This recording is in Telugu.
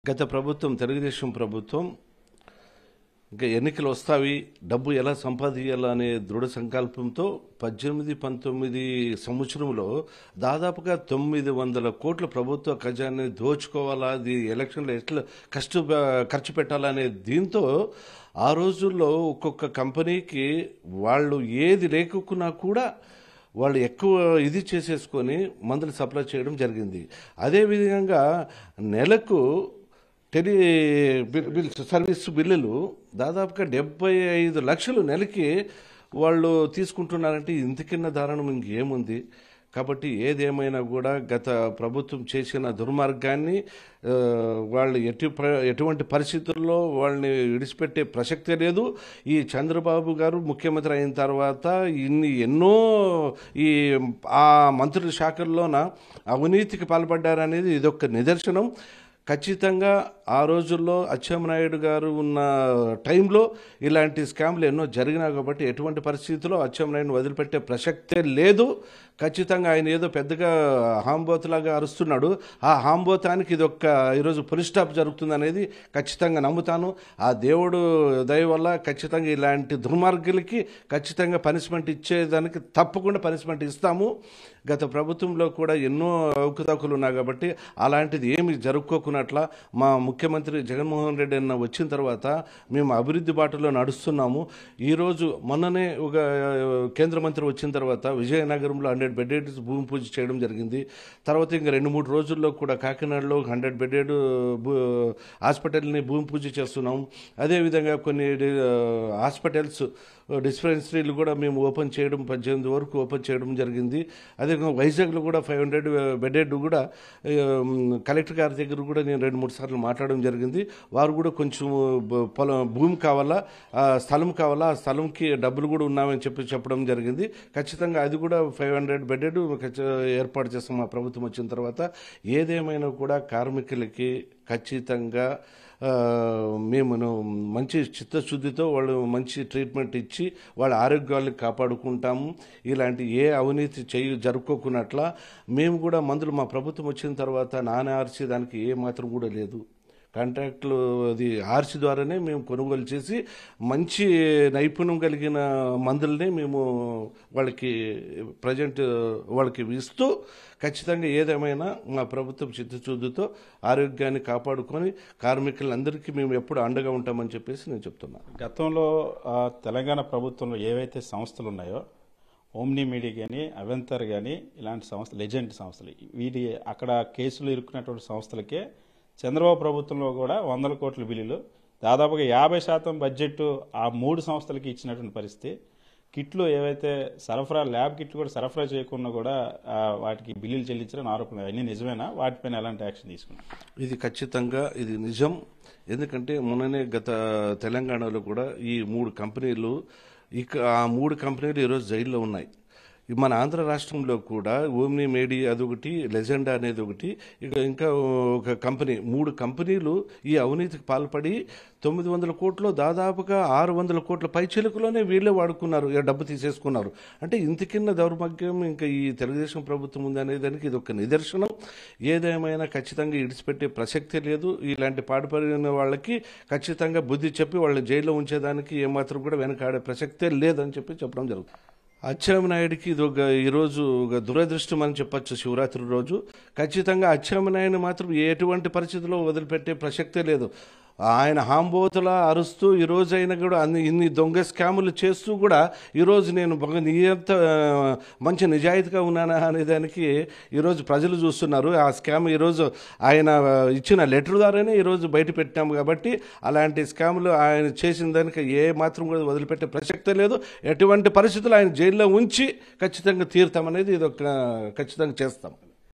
గత ప్రభుత్వం తెలుగుదేశం ప్రభుత్వం ఇంకా ఎన్నికలు వస్తావి డబ్బు ఎలా సంపాదించాలనే దృఢ సంకల్పంతో పద్దెనిమిది పంతొమ్మిది సంవత్సరంలో దాదాపుగా తొమ్మిది వందల కోట్ల ప్రభుత్వ ఖజాన్ని దోచుకోవాలా అది ఎలక్షన్లో ఎట్లా కష్ట ఖర్చు పెట్టాలనే దీంతో ఆ రోజుల్లో ఒక్కొక్క కంపెనీకి వాళ్ళు ఏది లేకున్నా కూడా వాళ్ళు ఎక్కువ ఇది చేసేసుకొని మందులు సప్లై చేయడం జరిగింది అదేవిధంగా నెలకు టెలి బిల్ బిల్ సర్వీస్ బిల్లులు దాదాపుగా డెబ్బై ఐదు లక్షలు నెలకి వాళ్ళు తీసుకుంటున్నారంటే ఇంతకిన్న దారుణం ఇంకేముంది కాబట్టి ఏదేమైనా కూడా గత ప్రభుత్వం చేసిన దుర్మార్గాన్ని ఆ, వాళ్ళు ఎటు ప్ర- ఎటువంటి పరిస్థితుల్లో వాళ్ళని విడిచిపెట్టే ప్రసక్తే లేదు ఈ చంద్రబాబు గారు ముఖ్యమంత్రి అయిన తర్వాత ఇన్ని ఎన్నో ఈ ఆ మంత్రుల శాఖల్లోన అవినీతికి పాల్పడ్డారనేది ఇదొక నిదర్శనం ఖచ్చితంగా ఆ రోజుల్లో అచ్చెన్నాయుడు గారు ఉన్న టైంలో ఇలాంటి స్కామ్లు ఎన్నో జరిగినాయి కాబట్టి ఎటువంటి పరిస్థితుల్లో అచ్చెన్నాయుడిని వదిలిపెట్టే ప్రసక్తే లేదు ఖచ్చితంగా ఆయన ఏదో పెద్దగా హాంబోతులాగా అరుస్తున్నాడు ఆ హాంబోతానికి ఇది ఒక్క ఈరోజు పులి స్టాప్ జరుగుతుంది అనేది ఖచ్చితంగా నమ్ముతాను ఆ దేవుడు దయ వల్ల ఖచ్చితంగా ఇలాంటి దుర్మార్గులకి ఖచ్చితంగా పనిష్మెంట్ ఇచ్చేదానికి తప్పకుండా పనిష్మెంట్ ఇస్తాము గత ప్రభుత్వంలో కూడా ఎన్నో అవకతవకలు ఉన్నాయి కాబట్టి అలాంటిది ఏమి జరుపుకోకున్నట్ల మా ముఖ్యమంత్రి జగన్మోహన్ రెడ్డి అన్న వచ్చిన తర్వాత మేము అభివృద్ధి బాటలో నడుస్తున్నాము ఈరోజు మొన్ననే ఒక కేంద్ర మంత్రి వచ్చిన తర్వాత విజయనగరంలో హండ్రెడ్ బెడెడ్ భూమి పూజ చేయడం జరిగింది తర్వాత ఇంకా రెండు మూడు రోజుల్లో కూడా కాకినాడలో హండ్రెడ్ బెడెడ్ హాస్పిటల్ని భూమి పూజ చేస్తున్నాం అదేవిధంగా కొన్ని ఆ, హాస్పిటల్స్ డిస్పెన్సరీలు కూడా మేము ఓపెన్ చేయడం పద్దెనిమిది వరకు ఓపెన్ చేయడం జరిగింది అదేవిధంగా వైజాగ్లో కూడా ఫైవ్ హండ్రెడ్ బెడెడ్ కూడా ఆ, కలెక్టర్ గారి దగ్గర కూడా నేను రెండు మూడు సార్లు మాట్లాడడం జరిగింది వారు కూడా కొంచెం బ- పొలం భూమి కావాలా ఆ స్థలం కావాలా ఆ స్థలంకి డబ్బులు కూడా ఉన్నామని చెప్పి చెప్పడం జరిగింది ఖచ్చితంగా అది కూడా ఫైవ్ హండ్రెడ్ బెడెడ్ ఏర్పాటు చేస్తాం మా ప్రభుత్వం వచ్చిన తర్వాత ఏదేమైనా కూడా కార్మికులకి ఖచ్చితంగా ఆ, మేము మంచి చిత్తశుద్ధితో వాళ్ళు మంచి ట్రీట్మెంట్ ఇచ్చి వాళ్ళ ఆరోగ్యాలను కాపాడుకుంటాము ఇలాంటి ఏ అవినీతి చేయ జరుపుకోకున్నట్ల మేము కూడా మందులు మా ప్రభుత్వం వచ్చిన తర్వాత నాన్న ఆర్చి దానికి ఏ మాత్రం కూడా లేదు కాంట్రాక్టులు అది ఆర్సి ద్వారానే మేము కొనుగోలు చేసి మంచి నైపుణ్యం కలిగిన మందుల్ని మేము వాళ్ళకి ప్రజెంట్ వాళ్ళకి ఇస్తూ ఖచ్చితంగా ఏదేమైనా మా ప్రభుత్వం చిత్తశుద్ధితో ఆరోగ్యాన్ని కాపాడుకొని కార్మికులందరికీ మేము ఎప్పుడు అండగా ఉంటామని చెప్పేసి నేను చెప్తున్నాను గతంలో ఆ, తెలంగాణ ప్రభుత్వంలో ఏవైతే సంస్థలు ఉన్నాయో ఓమ్ని మీడియా కానీ అవెంతర్ కానీ ఇలాంటి సంస్థ లెజెండ్ సంస్థలు వీటి అక్కడ కేసులు ఇరుక్కున్నటువంటి సంస్థలకే చంద్రబాబు ప్రభుత్వంలో కూడా వందల కోట్ల బిల్లులు దాదాపుగా యాభై శాతం బడ్జెట్ ఆ మూడు సంస్థలకి ఇచ్చినటువంటి పరిస్థితి కిట్లు ఏవైతే సరఫరా ల్యాబ్ కిట్లు కూడా సరఫరా చేయకుండా కూడా ఆ, వాటికి బిల్లులు చెల్లించారని ఆరోపణ అన్ని నిజమేనా వాటిపైన ఎలాంటి యాక్షన్ తీసుకున్నారు ఇది ఖచ్చితంగా ఇది నిజం ఎందుకంటే మొన్ననే గత తెలంగాణలో కూడా ఈ మూడు కంపెనీలు ఇక ఆ మూడు కంపెనీలు ఈరోజు జైల్లో ఉన్నాయి ఈ మన ఆంధ్ర రాష్ట్రంలో కూడా ఓమ్ని మేడి అదొకటి లెజెండా అనేది ఒకటి ఇక ఇంకా ఒక కంపెనీ మూడు కంపెనీలు ఈ అవినీతికి పాల్పడి తొమ్మిది వందల కోట్లు దాదాపుగా ఆరు వందల కోట్ల పైచిలుకలోనే వీళ్ళే వాడుకున్నారు ఇక డబ్బు తీసేసుకున్నారు అంటే ఇంతకిన్న దౌర్భాగ్యం ఇంకా ఈ తెలుగుదేశం ప్రభుత్వం ఉంది అనే దానికి ఇది ఒక నిదర్శనం ఏదేమైనా ఖచ్చితంగా ఇడిచిపెట్టే ప్రసక్తే లేదు ఇలాంటి పాడుపడిన వాళ్ళకి ఖచ్చితంగా బుద్ధి చెప్పి వాళ్ళని జైల్లో ఉంచేదానికి ఏమాత్రం కూడా వెనకాడే ప్రసక్తే లేదని చెప్పి చెప్పడం జరుగుతుంది అచ్చెన్నాయుడికి ఇది ఒక ఈరోజు ఒక దురదృష్టం అని చెప్పొచ్చు శివరాత్రి రోజు ఖచ్చితంగా అచ్చెన్నాయుడిని మాత్రం ఎటువంటి పరిస్థితుల్లో వదిలిపెట్టే ప్రసక్తే లేదు ఆయన హాంబోతులా అరుస్తూ ఈ రోజు అయినా కూడా అన్ని ఇన్ని దొంగ స్కాములు చేస్తూ కూడా ఈరోజు నేను బాగా నియంత మంచి నిజాయితీగా ఉన్నానా అనే దానికి ఈరోజు ప్రజలు చూస్తున్నారు ఆ స్కామ్ ఈరోజు ఆయన ఇచ్చిన లెటర్ ద్వారానే ఈరోజు బయట పెట్టాము కాబట్టి అలాంటి స్కాములు ఆయన చేసిన దానికి ఏ మాత్రం కూడా వదిలిపెట్టే ప్రసక్తే లేదు ఎటువంటి పరిస్థితులు ఆయన జైల్లో ఉంచి ఖచ్చితంగా తీరుతామనేది ఇది ఒక ఖచ్చితంగా చేస్తాం